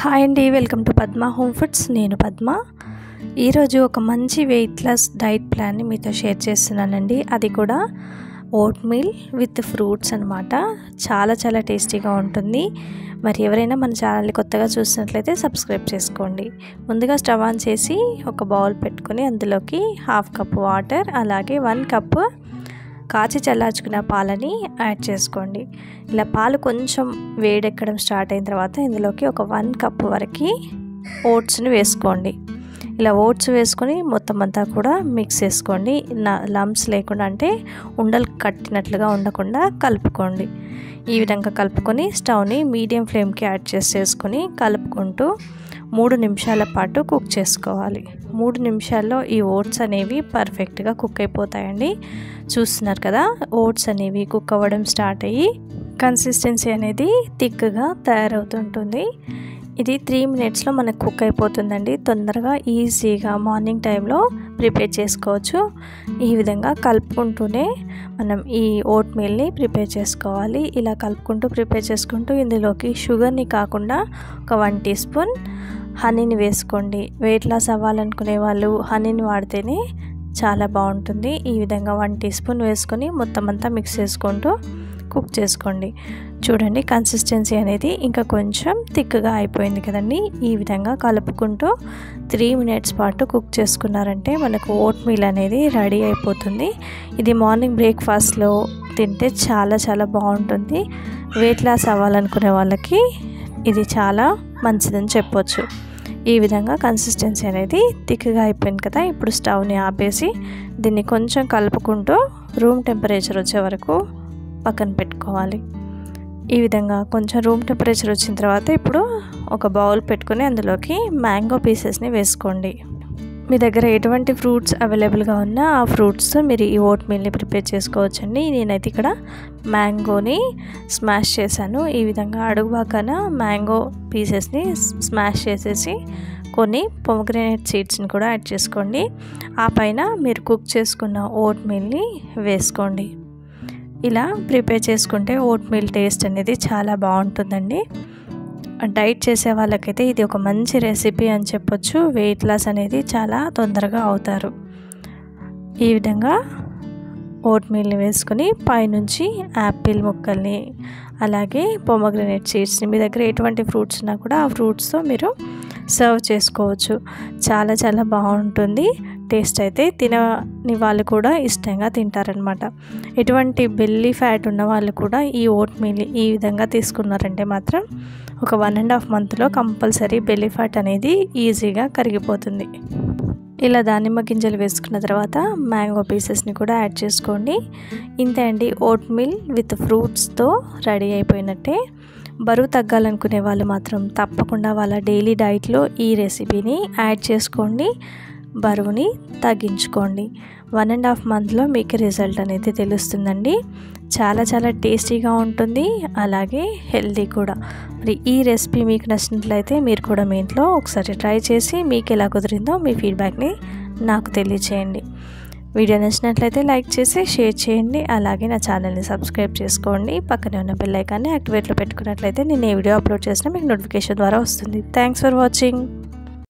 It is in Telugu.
హాయ్ అండి welcome to Padma home foods నేను పద్మ ఈరోజు ఒక మంచి వెయిట్ లాస్ డైట్ ప్లాన్ని మీతో షేర్ చేస్తున్నానండి అది కూడా ఓట్ మీల్ విత్ ఫ్రూట్స్ అనమాట చాలా చాలా టేస్టీగా ఉంటుంది మరి ఎవరైనా మన ఛానల్ని కొత్తగా చూసినట్లయితే సబ్స్క్రైబ్ చేసుకోండి ముందుగా స్టవ్ ఆన్ చేసి ఒక బౌల్ పెట్టుకుని అందులోకి హాఫ్ కప్ వాటర్ అలాగే వన్ కప్ కాచి చల్లార్చుకున్న పాలని యాడ్ చేసుకోండి ఇలా పాలు కొంచెం వేడెక్కడం స్టార్ట్ అయిన తర్వాత ఇందులోకి ఒక వన్ కప్ వరకు ఓట్స్ని వేసుకోండి ఇలా ఓట్స్ వేసుకొని మొత్తం అంతా కూడా మిక్స్ చేసుకోండి లమ్స్ లేకుండా అంటే ఉండలు కట్టినట్లుగా ఉండకుండా కలుపుకోండి ఈ విధంగా కలుపుకొని స్టవ్ని మీడియం ఫ్లేమ్కి యాడ్ చేసేసుకొని కలుపుకుంటూ మూడు నిమిషాల పాటు కుక్ చేసుకోవాలి మూడు నిమిషాల్లో ఈ ఓట్స్ అనేవి పర్ఫెక్ట్గా కుక్ అయిపోతాయండి చూస్తున్నారు కదా ఓట్స్ అనేవి కుక్ అవ్వడం స్టార్ట్ అయ్యి కన్సిస్టెన్సీ అనేది థిక్గా తయారవుతుంటుంది ఇది త్రీ మినిట్స్లో మనకు కుక్ అయిపోతుందండి తొందరగా ఈజీగా మార్నింగ్ టైంలో ప్రిపేర్ చేసుకోవచ్చు ఈ విధంగా కలుపుకుంటూనే మనం ఈ ఓట్ మీల్ని ప్రిపేర్ చేసుకోవాలి ఇలా కలుపుకుంటూ ప్రిపేర్ చేసుకుంటూ ఇందులోకి షుగర్ని కాకుండా ఒక వన్ టీ స్పూన్ హనీని వేసుకోండి వెయిట్ లాస్ అవ్వాలనుకునే వాళ్ళు హనీని వాడితేనే చాలా బాగుంటుంది ఈ విధంగా వన్ టీ స్పూన్ వేసుకొని మొత్తం అంతా మిక్స్ చేసుకుంటూ కుక్ చేసుకోండి చూడండి కన్సిస్టెన్సీ అనేది ఇంకా కొంచెం థిక్గా అయిపోయింది కదండి ఈ విధంగా కలుపుకుంటూ త్రీ మినిట్స్ పాటు కుక్ చేసుకున్నారంటే మనకు ఓట్ మీల్ అనేది రెడీ అయిపోతుంది ఇది మార్నింగ్ బ్రేక్ఫాస్ట్లో తింటే చాలా చాలా బాగుంటుంది వెయిట్ లాస్ అవ్వాలనుకునే వాళ్ళకి ఇది చాలా మంచిదని చెప్పొచ్చు ఈ విధంగా కన్సిస్టెన్సీ అనేది థిక్గా అయిపోయింది కదా ఇప్పుడు స్టవ్ని ఆపేసి దీన్ని కొంచెం కలుపుకుంటూ రూమ్ టెంపరేచర్ వచ్చే వరకు పక్కన పెట్టుకోవాలి ఈ విధంగా కొంచెం రూమ్ టెంపరేచర్ వచ్చిన తర్వాత ఇప్పుడు ఒక బౌల్ పెట్టుకొని అందులోకి మ్యాంగో పీసెస్ని వేసుకోండి మీ దగ్గర ఎటువంటి ఫ్రూట్స్ అవైలబుల్గా ఉన్నా ఆ ఫ్రూట్స్ మీరు ఈ ఓట్ మీల్ని ప్రిపేర్ చేసుకోవచ్చండి నేనైతే ఇక్కడ మ్యాంగోని స్మాష్ చేశాను ఈ విధంగా అడుగు బాగాన మ్యాంగో పీసెస్ని స్మాష్ చేసేసి కొన్ని పొమగ్రనేట్ సీడ్స్ని కూడా యాడ్ చేసుకోండి ఆ పైన మీరు కుక్ చేసుకున్న ఓట్ మీల్ని వేసుకోండి ఇలా ప్రిపేర్ చేసుకుంటే ఓట్ మీల్ టేస్ట్ అనేది చాలా బాగుంటుందండి డైట్ చేసే వాళ్ళకైతే ఇది ఒక మంచి రెసిపీ అని చెప్పొచ్చు వెయిట్ లాస్ అనేది చాలా తొందరగా అవుతారు ఈ విధంగా ఓట్ మీల్ని వేసుకొని పైనుంచి యాపిల్ ముక్కల్ని అలాగే పొమగ్రనేట్ సీడ్స్ని మీ దగ్గర ఎటువంటి ఫ్రూట్స్ ఉన్నా కూడా ఆ ఫ్రూట్స్తో మీరు సర్వ్ చేసుకోవచ్చు చాలా చాలా బాగుంటుంది టేస్ట్ అయితే తినని వాళ్ళు కూడా ఇష్టంగా తింటారనమాట ఎటువంటి బెల్లీ ఫ్యాట్ ఉన్న వాళ్ళు కూడా ఈ ఓట్ మీల్ ఈ విధంగా తీసుకున్నారంటే మాత్రం ఒక వన్ అండ్ హాఫ్ మంత్లో కంపల్సరీ బెల్లీ ఫ్యాట్ అనేది ఈజీగా కరిగిపోతుంది ఇలా దానిమ్మ గింజలు వేసుకున్న తర్వాత మ్యాంగో పీసెస్ని కూడా యాడ్ చేసుకోండి ఇంతే అండి ఓట్ మీల్ విత్ ఫ్రూట్స్తో రెడీ అయిపోయినట్టే బరువు తగ్గాలనుకునే వాళ్ళు మాత్రం తప్పకుండా వాళ్ళ డైలీ డైట్లో ఈ రెసిపీని యాడ్ చేసుకోండి బరువుని తగ్గించుకోండి వన్ అండ్ హాఫ్ మంత్లో మీకు రిజల్ట్ అనేది తెలుస్తుందండి చాలా చాలా టేస్టీగా ఉంటుంది అలాగే హెల్దీ కూడా మరి ఈ రెసిపీ మీకు నచ్చినట్లయితే మీరు కూడా మీ ఇంట్లో ఒకసారి ట్రై చేసి మీకు ఎలా కుదిరిందో మీ ఫీడ్బ్యాక్ని నాకు తెలియచేయండి వీడియో నచ్చినట్లయితే లైక్ చేసి షేర్ చేయండి అలాగే నా ఛానల్ని సబ్స్క్రైబ్ చేసుకోండి పక్కనే ఉన్న బెల్ ఐకాన్ని యాక్టివేట్లో పెట్టుకున్నట్లయితే నేను ఏ వీడియో అప్లోడ్ చేసినా మీకు నోటిఫికేషన్ ద్వారా వస్తుంది థ్యాంక్స్ ఫర్ వాచింగ్